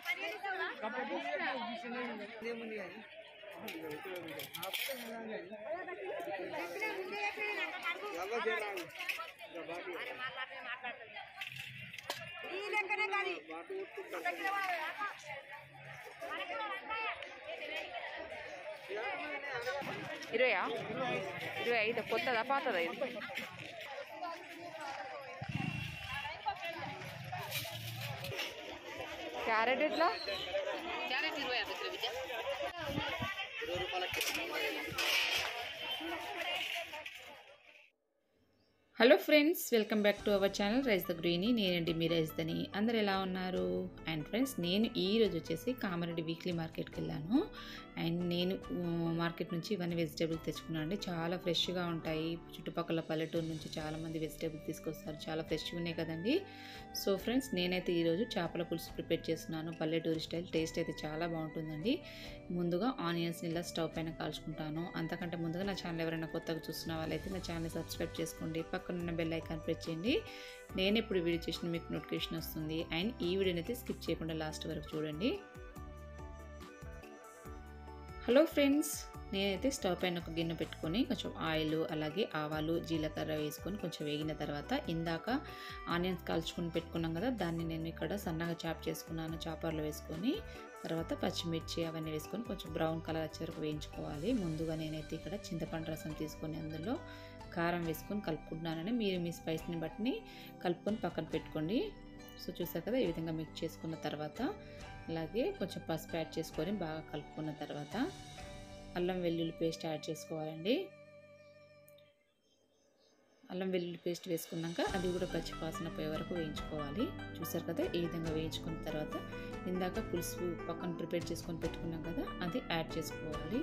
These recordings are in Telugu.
ఈ లెక్కనే కాదు ఇరవయా ఇరవై ఐదు కొత్తదా పాతదా ఇది క్యారెట్ ఎట్లా క్యారెట్ ఇరవై అర్ధ కిలో విద్య hello friends welcome back to our channel rice the గ్రీని నేనండి మీ రైస్దని అందరు ఎలా ఉన్నారు అండ్ ఫ్రెండ్స్ నేను ఈ రోజు వచ్చేసి కామారెడ్డి వీక్లీ మార్కెట్కి వెళ్ళాను అండ్ నేను మార్కెట్ నుంచి ఇవన్నీ వెజిటేబుల్స్ తెచ్చుకున్నాను అండి చాలా ఫ్రెష్గా ఉంటాయి చుట్టుపక్కల పల్లెటూరు నుంచి చాలామంది వెజిటేబుల్స్ తీసుకొస్తారు చాలా ఫ్రెష్గా ఉన్నాయి కదండి సో ఫ్రెండ్స్ నేనైతే ఈరోజు చేపల పులుసు ప్రిపేర్ చేస్తున్నాను పల్లెటూరు స్టైల్ టేస్ట్ అయితే చాలా బాగుంటుందండి ముందుగా ఆనియన్స్ని ఇలా స్టవ్ పైన కాల్చుకుంటాను అంతకంటే ముందుగా నా ఛానల్ ఎవరైనా కొత్తగా చూస్తున్న వాళ్ళైతే నా ఛానల్ సబ్స్క్రైబ్ చేసుకోండి పక్కన ఉన్న బెల్ ఐకాన్ ప్రెస్ చేయండి నేను ఎప్పుడు వీడియో చేసిన మీకు నోటిఫికేషన్ వస్తుంది అండ్ ఈ వీడియోని అయితే స్కిప్ చేయకుండా లాస్ట్ వరకు చూడండి హలో ఫ్రెండ్స్ నేనైతే స్టవ్ పైన ఒక గిన్నె పెట్టుకొని కొంచెం ఆయిల్ అలాగే ఆవాలు జీలకర్ర వేసుకొని కొంచెం వేగిన తర్వాత ఇందాక ఆనియన్స్ కాల్చుకొని పెట్టుకున్నాం కదా దాన్ని నేను ఇక్కడ సన్నగా చాప్ చేసుకున్నాను చాపర్లో వేసుకొని తర్వాత పచ్చిమిర్చి అవన్నీ వేసుకొని కొంచెం బ్రౌన్ కలర్ వచ్చే వరకు వేయించుకోవాలి ముందుగా నేనైతే ఇక్కడ చింతపండు రసం తీసుకొని అందులో కారం వేసుకొని కలుపుకుంటున్నానని మీరు మీ స్పైస్ని బట్టి కలుపుకొని పక్కన పెట్టుకోండి సో చూసారు కదా ఈ విధంగా మిక్స్ చేసుకున్న తర్వాత అలాగే కొంచెం పసుపు యాడ్ చేసుకొని బాగా కలుపుకున్న తర్వాత అల్లం వెల్లుల్లి పేస్ట్ యాడ్ చేసుకోవాలండి అల్లం వెల్లుల్లి పేస్ట్ వేసుకున్నాక అది కూడా పచ్చి వాసన పోయే వరకు వేయించుకోవాలి చూసారు కదా ఈ విధంగా వేయించుకున్న తర్వాత ఇందాక పులుసు పక్కన ప్రిపేర్ చేసుకొని పెట్టుకున్నాం కదా అది యాడ్ చేసుకోవాలి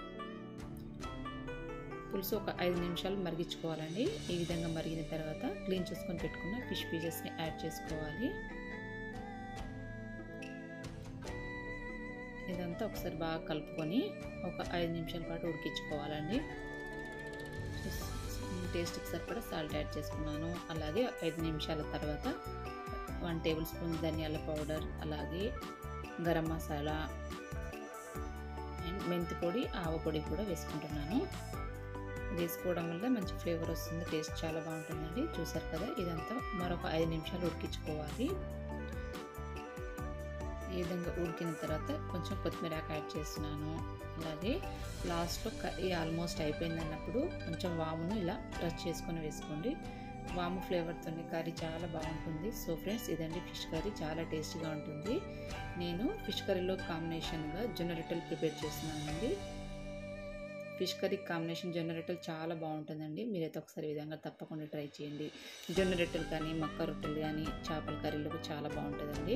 పులుసు ఒక ఐదు నిమిషాలు మరిగించుకోవాలండి ఈ విధంగా మరిగిన తర్వాత క్లీన్ చేసుకొని పెట్టుకున్న ఫిష్ పీసెస్ని యాడ్ చేసుకోవాలి ఇదంతా ఒకసారి బాగా కలుపుకొని ఒక ఐదు నిమిషాల పాటు ఉడికించుకోవాలండి టేస్ట్కి సరిపడా సాల్ట్ యాడ్ చేసుకున్నాను అలాగే ఐదు నిమిషాల తర్వాత వన్ టేబుల్ స్పూన్ ధనియాల పౌడర్ అలాగే గరం మసాలా అండ్ మెంతి పొడి ఆవ పొడి కూడా వేసుకుంటున్నాను వేసుకోవడం వల్ల మంచి ఫ్లేవర్ వస్తుంది టేస్ట్ చాలా బాగుంటుందండి చూసారు కదా ఇదంతా మరొక ఐదు నిమిషాలు ఉడికించుకోవాలి ఈ విధంగా ఉడికిన తర్వాత కొంచెం కొత్తిమీర యాడ్ చేస్తున్నాను అలాగే లాస్ట్లో కర్రీ ఆల్మోస్ట్ అయిపోయింది అన్నప్పుడు కొంచెం వామును ఇలా టచ్ చేసుకొని వేసుకోండి వాము ఫ్లేవర్తో కర్రీ చాలా బాగుంటుంది సో ఫ్రెండ్స్ ఇదండి ఫిష్ కర్రీ చాలా టేస్టీగా ఉంటుంది నేను ఫిష్ కర్రీలో కాంబినేషన్గా జొన్న రొట్టెలు ప్రిపేర్ చేస్తున్నానండి ఫిష్ కర్రీ కాంబినేషన్ జొన్న రొట్టెలు చాలా బాగుంటుందండి మీరైతే ఒకసారి విధంగా తప్పకుండా ట్రై చేయండి జొన్న రొట్టెలు కానీ మక్క రొట్టెలు కానీ చేపల కర్రీలకు చాలా బాగుంటుందండి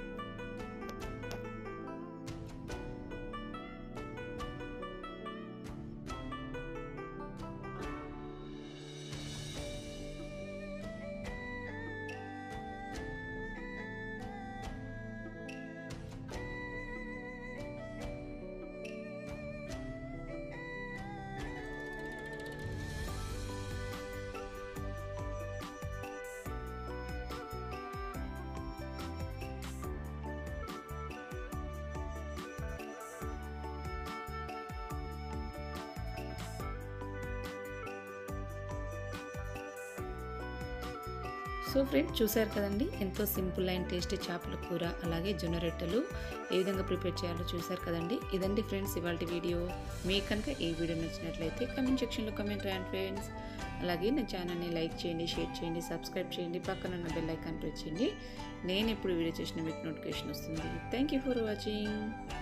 సో ఫ్రెండ్స్ చూసారు కదండి ఎంతో సింపుల్ అండ్ టేస్టీ చేపల కూర అలాగే జొన్న రొట్టెలు ఏ విధంగా ప్రిపేర్ చేయాలో చూసారు కదండి ఇదండి ఫ్రెండ్స్ ఇవాళ వీడియో మీకు కనుక ఈ వీడియో నచ్చినట్లయితే కమెంట్ సెక్షన్లో కమెంట్ రాయండి ఫ్రెండ్స్ అలాగే నా ఛానల్ని లైక్ చేయండి షేర్ చేయండి సబ్స్క్రైబ్ చేయండి పక్కన ఉన్న బెల్ ఐకాన్ ప్రెస్ చేయండి నేను ఎప్పుడు వీడియో చేసిన మీకు నోటిఫికేషన్ వస్తుంది థ్యాంక్ యూ ఫర్ వాచింగ్